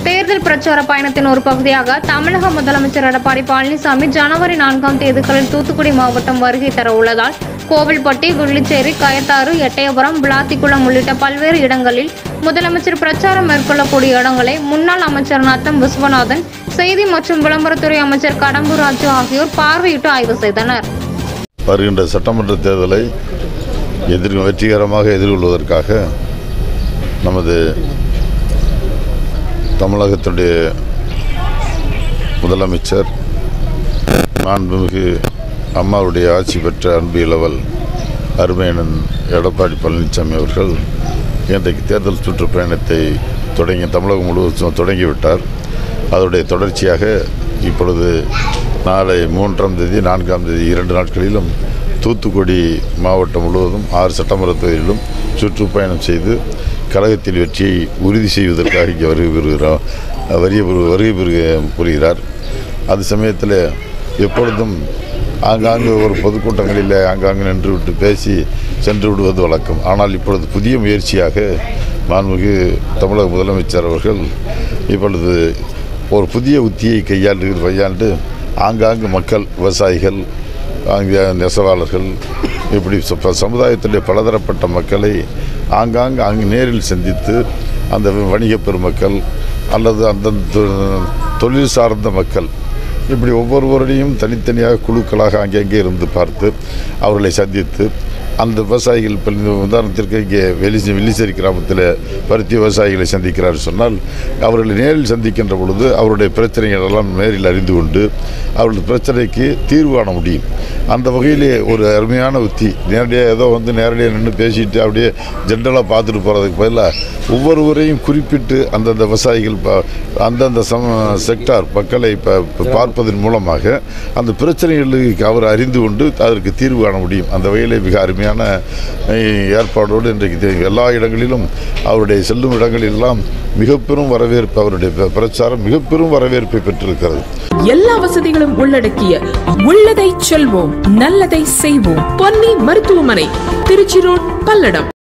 தேர்தல் பிரச்சார பயணத்தின் ஒரு பகுதியாக தமிழக முதலமைச்சர் எடப்பாடி பழனிசாமி ஜனவரி நான்காம் தேதிகளில் தூத்துக்குடி மாவட்டம் வருகை தர உள்ளதால் கோவில்பட்டி குள்ளிச்சேரி கயத்தாறு எட்டயபுரம் விளாத்திக்குளம் உள்ளிட்ட பல்வேறு இடங்களில் முதலமைச்சர் பிரச்சாரம் மேற்கொள்ளக்கூடிய இடங்களை முன்னாள் அமைச்சர் நத்தம் விஸ்வநாதன் செய்தி மற்றும் விளம்பரத்துறை அமைச்சர் கடம்பூர் ராஜு ஆகியோர் பார்வையிட்டு ஆய்வு செய்தனர் வருகின்ற சட்டமன்ற தேர்தலை எதிர் வெற்றிகரமாக எதிர்கொள்வதற்காக நமது தமிழகத்துடைய முதலமைச்சர் மாண்புமிகு அம்மாவுடைய ஆட்சி பெற்ற அன்பு இளவல் அருமையனன் எடப்பாடி பழனிசாமி அவர்கள் இன்றைக்கு தேர்தல் சுற்றுப்பயணத்தை தொடங்கி தமிழகம் முழுவதும் தொடங்கிவிட்டார் அதனுடைய தொடர்ச்சியாக இப்பொழுது நாளை மூன்றாம் தேதி நான்காம் தேதி இரண்டு நாட்களிலும் தூத்துக்குடி மாவட்டம் முழுவதும் ஆறு சட்டமன்ற தொகுதிகளிலும் சுற்றுப்பயணம் செய்து கழகத்தில் வெற்றியை உறுதி செய்வதற்காக இங்கே வருகை பெறுகிறார் வரிய வருகை பெறுக- புரிகிறார் அது சமயத்தில் எப்பொழுதும் ஆங்காங்கு ஒரு பொதுக்கூட்டங்களில் ஆங்காங்கு நின்று விட்டு பேசி சென்று விடுவது வழக்கம் ஆனால் இப்பொழுது புதிய முயற்சியாக மாண்புமிகு தமிழக முதலமைச்சர் அவர்கள் இப்பொழுது ஒரு புதிய உத்தியை கையாண்டு கையாண்டு ஆங்காங்கு மக்கள் விவசாயிகள் அங்கே நெசவாளர்கள் இப்படி ச- சமுதாயத்திலே பலதரப்பட்ட மக்களை ஆங்காங்கு அங்கு நேரில் சந்தித்து அந்த வணிக பெருமக்கள் அல்லது அந்தந்த தொ- தொழில் சார்ந்த மக்கள் இப்படி ஒவ்வொருவரையும் தனித்தனியாக குழுக்களாக அங்கங்கே இருந்து பார்த்து அவர்களை சந்தித்து அந்த விவசாயிகள் இப்போ இந்த உதாரணத்திற்கு இங்கே வெளி வெள்ளிச்சேரி கிராமத்தில் பருத்தி விவசாயிகளை சந்திக்கிறார் சொன்னால் அவர்களை நேரில் சந்திக்கின்ற பொழுது அவருடைய பிரச்சனைகள் எல்லாம் நேரில் அறிந்து கொண்டு அவர்கள் பிரச்சனைக்கு தீர்வு காண முடியும் அந்த வகையிலே ஒரு அருமையான உத்தி நேரடியாக ஏதோ வந்து நேரடியாக நின்று பேசிட்டு அப்படியே ஜென்ரலாக பார்த்துட்டு போகிறதுக்கு பதிலாக ஒவ்வொருவரையும் குறிப்பிட்டு அந்தந்த விவசாயிகள் ப- அந்தந்த சம செக்டார் மக்களை ப- ப- பார்ப்பதன் மூலமாக அந்த பிரச்சனைகளுக்கு அவர் அறிந்து கொண்டு அதற்கு தீர்வு காண முடியும் அந்த வகையிலே மிக அருமையான அஹ், ஏற்பாடோடு இன்றைக்கு தெ- எல்லா இடங்களிலும் அவருடைய செல்லும் இடங்களெல்லாம் மிக பெரும் வரவேற்பு அவருடைய ப- பிரச்சாரம் மிக பெரும் வரவேற்பை பெற்றிருக்கிறது எல்லா வசதிகளும் உள்ளடக்கிய உள்ளதை செல்வோம் நல்லதை செய்வோம் பொன்னி மருத்துவமனை திருச்சி ரோட் பல்லடம்